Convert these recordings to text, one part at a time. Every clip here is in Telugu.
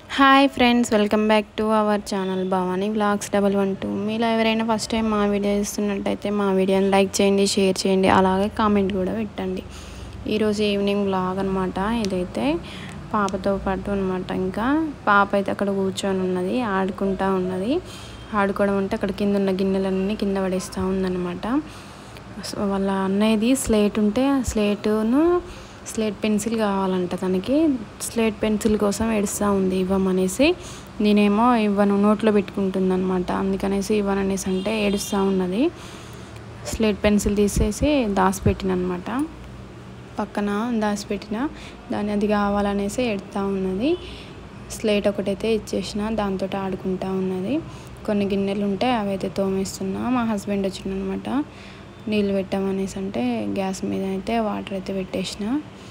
hi friends welcome back to our channel Bhavani blogs double one two మీలో ఎవరైనా ఫస్ట్ టైం మా వీడియో చూస్తున్నట్టయితే మా వీడియోని లైక్ చేయండి షేర్ చేయండి అలాగే కామెంట్ కూడా పెట్టండి ఈరోజు ఈవినింగ్ బ్లాగ్ అనమాట ఇదైతే పాపతో పాటు అనమాట ఇంకా పాప అయితే అక్కడ కూర్చొని ఉన్నది ఆడుకుంటా ఉన్నది ఆడుకోవడం అంటే అక్కడ కింద ఉన్న గిన్నెలన్నీ కింద పడేస్తూ ఉందన్నమాట సో వాళ్ళ అన్నయ్యది స్లేట్ ఉంటే ఆ స్లేటును స్లేట్ పెన్సిల్ కావాలంట తనకి స్లేట్ పెన్సిల్ కోసం ఏడుస్తూ ఉంది ఇవ్వమనేసి నేనేమో ఇవ్వను నోట్లో పెట్టుకుంటుంది అనమాట అందుకనేసి ఇవ్వననేసి అంటే ఏడుస్తూ ఉన్నది స్లేట్ పెన్సిల్ తీసేసి దాచిపెట్టిన అనమాట పక్కన దాచిపెట్టిన దాన్ని అది కావాలనేసి ఎడుతూ ఉన్నది స్లేట్ ఒకటైతే ఇచ్చేసిన దాంతో ఆడుకుంటా ఉన్నది కొన్ని గిన్నెలు ఉంటే అవి అయితే తోమేస్తున్నా మా హస్బెండ్ వచ్చిండనమాట నీళ్ళు పెట్టామనేసి అంటే గ్యాస్ మీద అయితే వాటర్ అయితే పెట్టేసిన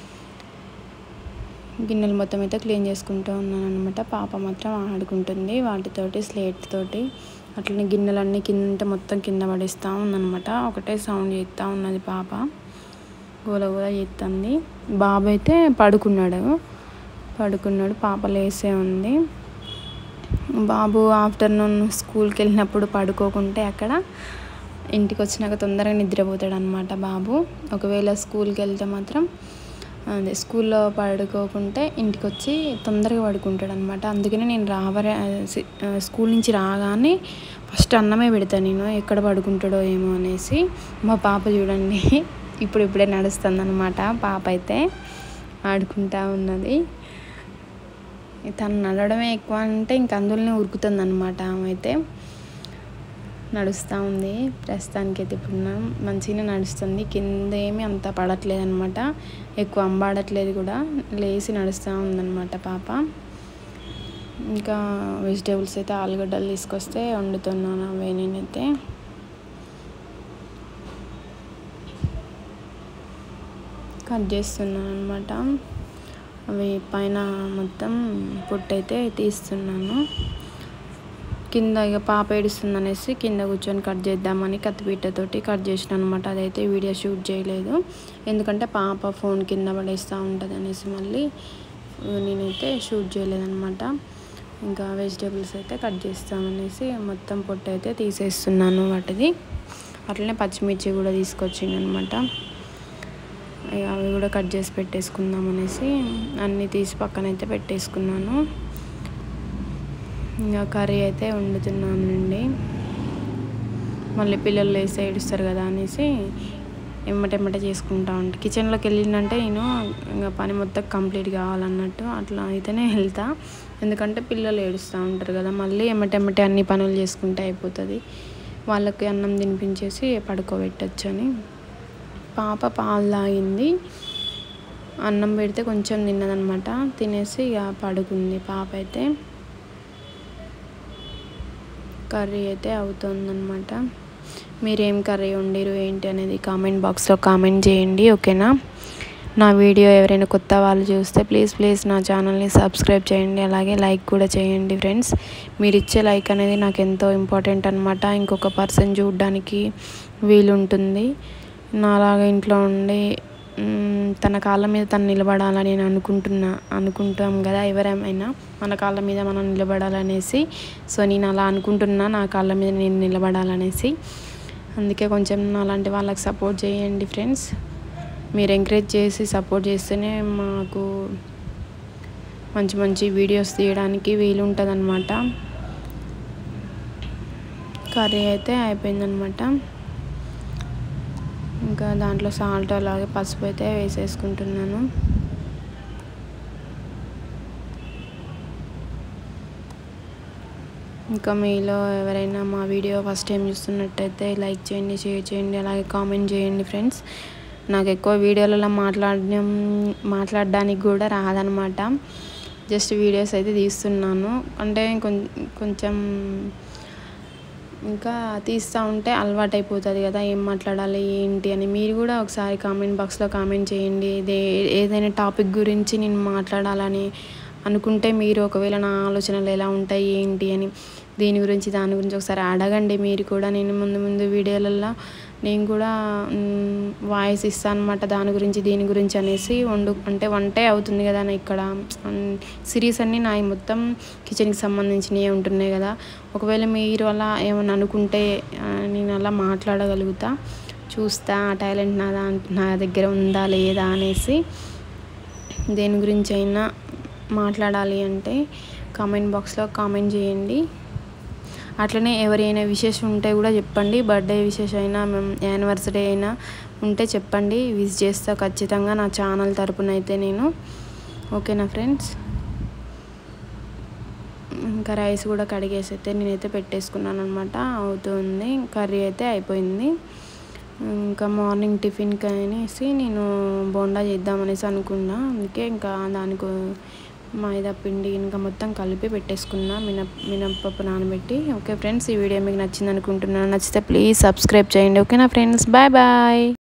గిన్నెలు మొత్తం అయితే క్లీన్ చేసుకుంటూ ఉన్నాను అనమాట పాప మాత్రం ఆడుకుంటుంది వాటితోటి స్లేట్ తోటి అట్లనే గిన్నెలన్నీ కింద మొత్తం కింద పడేస్తూ ఉందనమాట ఒకటే సౌండ్ చేస్తూ ఉన్నది పాప గోల గోల చేస్తుంది బాబు అయితే పడుకున్నాడు పడుకున్నాడు పాప లేసే ఉంది బాబు ఆఫ్టర్నూన్ స్కూల్కి వెళ్ళినప్పుడు పడుకోకుంటే అక్కడ ఇంటికి వచ్చినాక తొందరగా నిద్రపోతాడు అనమాట బాబు ఒకవేళ స్కూల్కి వెళ్తే మాత్రం అదే స్కూల్లో పడుకోకుంటే ఇంటికి వచ్చి తొందరగా పడుకుంటాడు అనమాట అందుకనే నేను రావరే స్కూల్ నుంచి రాగానే ఫస్ట్ అన్నమే పెడతాను నేను ఎక్కడ పడుకుంటాడో ఏమో అనేసి మా పాప చూడండి ఇప్పుడు ఇప్పుడే నడుస్తుంది అనమాట పాప అయితే ఆడుకుంటా ఉన్నది తను నడవడమే ఎక్కువ అంటే ఇంక అందులోనే ఉరుకుతుంది అనమాట ఆమె అయితే నడుస్తూ ఉంది ప్రస్తుతానికి అయితే ఇప్పుడు మంచిగానే నడుస్తుంది కింద ఏమి అంత పడట్లేదు అనమాట ఎక్కువ అంబాడట్లేదు కూడా లేచి నడుస్తూ ఉందన్నమాట పాప ఇంకా వెజిటేబుల్స్ అయితే ఆలుగడ్డలు తీసుకొస్తే వండుతున్నాను అవే నేనైతే కట్ చేస్తున్నాను అనమాట అవి పైన మొత్తం పొట్టయితే తీస్తున్నాను కింద ఇక పాప ఏడుస్తుంది అనేసి కింద కూర్చొని కట్ చేద్దామని కత్తిపీటతోటి కట్ చేసిన అనమాట అదైతే వీడియో షూట్ చేయలేదు ఎందుకంటే పాప ఫోన్ కింద పడేస్తూ ఉంటుంది అనేసి మళ్ళీ నేనైతే షూట్ చేయలేదన్నమాట ఇంకా వెజిటేబుల్స్ అయితే కట్ చేస్తామనేసి మొత్తం పొట్టు అయితే తీసేస్తున్నాను వాటిది అట్లనే పచ్చిమిర్చి కూడా తీసుకొచ్చింది అనమాట అవి కూడా కట్ చేసి పెట్టేసుకుందాం అనేసి అన్నీ తీసి పక్కనైతే పెట్టేసుకున్నాను ఇంకా కర్రీ అయితే వండుతున్నానండి మళ్ళీ పిల్లలు వేస్తే ఏడుస్తారు కదా అనేసి ఎమ్మటెమ్మట చేసుకుంటా ఉంటా కిచెన్లోకి వెళ్ళిందంటే నేను ఇంకా పని మొత్తం కంప్లీట్ కావాలన్నట్టు అట్లా అయితేనే వెళ్తా ఎందుకంటే పిల్లలు ఏడుస్తూ ఉంటారు కదా మళ్ళీ ఎమ్మటెమ్మటే అన్ని పనులు చేసుకుంటే అయిపోతుంది వాళ్ళకి అన్నం తినిపించేసి పడుకోబెట్టచ్చు అని పాప పాలు తాగింది అన్నం పెడితే కొంచెం తిన్నదనమాట తినేసి ఇక పడుకుంది పాప అయితే కర్రీ అయితే అవుతుందన్నమాట మీరేం కర్రీ వండిరు ఏంటి అనేది కామెంట్ బాక్స్లో కామెంట్ చేయండి ఓకేనా నా వీడియో ఎవరైనా కొత్త వాళ్ళు చూస్తే ప్లీజ్ ప్లీజ్ నా ఛానల్ని సబ్స్క్రైబ్ చేయండి అలాగే లైక్ కూడా చేయండి ఫ్రెండ్స్ మీరు ఇచ్చే లైక్ అనేది నాకు ఎంతో ఇంపార్టెంట్ అనమాట ఇంకొక పర్సన్ చూడడానికి వీలుంటుంది నాలాగా ఇంట్లో ఉండి తన కాళ్ళ మీద తను నిలబడాలని నేను అనుకుంటున్నా అనుకుంటాం కదా ఎవరేమైనా మన కాళ్ళ మీద మనం నిలబడాలనేసి సో నేను అలా అనుకుంటున్నా నా కాళ్ళ మీద నేను నిలబడాలనేసి అందుకే కొంచెం అలాంటి వాళ్ళకి సపోర్ట్ చేయండి ఫ్రెండ్స్ మీరు ఎంకరేజ్ చేసి సపోర్ట్ చేస్తేనే మాకు మంచి మంచి వీడియోస్ తీయడానికి వీలు ఉంటుంది అనమాట కర్రీ అయితే అయిపోయిందనమాట ఇంకా దాంట్లో సాల్ట్ అలాగే పసుపు అయితే వేసేసుకుంటున్నాను ఇంకా మీలో ఎవరైనా మా వీడియో ఫస్ట్ టైం చూస్తున్నట్టయితే లైక్ చేయండి షేర్ చేయండి అలాగే కామెంట్ చేయండి ఫ్రెండ్స్ నాకు ఎక్కువ వీడియోలలో మాట్లాడడం మాట్లాడడానికి కూడా రాదనమాట జస్ట్ వీడియోస్ అయితే తీస్తున్నాను అంటే కొంచెం ఇంకా తీస్తూ ఉంటే అలవాటు అయిపోతుంది కదా ఏం మాట్లాడాలి ఏంటి అని మీరు కూడా ఒకసారి కామెంట్ బాక్స్లో కామెంట్ చేయండి ఇదే ఏదైనా టాపిక్ గురించి నేను మాట్లాడాలని అనుకుంటే మీరు ఒకవేళ నా ఆలోచనలు ఎలా ఉంటాయి ఏంటి అని దీని గురించి దాని గురించి ఒకసారి అడగండి మీరు కూడా నేను ముందు ముందు వీడియోలలో నేను కూడా మ్, వాయిస్ ఇస్తాను అనమాట దాని గురించి దీని గురించి అనేసి వండు అంటే వంటే అవుతుంది కదా నా ఇక్కడ సిరీస్ అన్నీ నా మొత్తం కిచెన్కి సంబంధించినవి ఉంటున్నాయి కదా ఒకవేళ మీరు అలా ఏమైనా అనుకుంటే ఆ, నేను అలా మాట్లాడగలుగుతా చూస్తా ఆ టాలెంట్ నా దా నా దగ్గర ఉందా లేదా అనేసి దేని గురించి అయినా మాట్లాడాలి అంటే కామెంట్ బాక్స్లో కామెంట్ చేయండి అట్లనే ఎవరైనా విశేషం ఉంటే కూడా చెప్పండి బర్త్డే విశేష అయినా యానివర్సరీ అయినా ఉంటే చెప్పండి విజ్ చేస్తా ఖచ్చితంగా నా ఛానల్ తరపున అయితే నేను ఓకేనా ఫ్రెండ్స్ ఇంకా రైస్ కూడా కడిగేసి అయితే నేనైతే పెట్టేసుకున్నాను అనమాట అవుతుంది కర్రీ అయితే అయిపోయింది ఇంకా మార్నింగ్ టిఫిన్కి అనేసి నేను బోండా చేద్దామనేసి అనుకున్నా అందుకే ఇంకా దానికి మైదా పిండి ఇంకా మొత్తం కలిపి పెట్టేసుకున్నా మినప్ మినప్పప్పు నానబెట్టి ఓకే ఫ్రెండ్స్ ఈ వీడియో మీకు నచ్చింది అనుకుంటున్నాను నచ్చితే ప్లీజ్ సబ్స్క్రైబ్ చేయండి ఓకేనా ఫ్రెండ్స్ బాయ్ బాయ్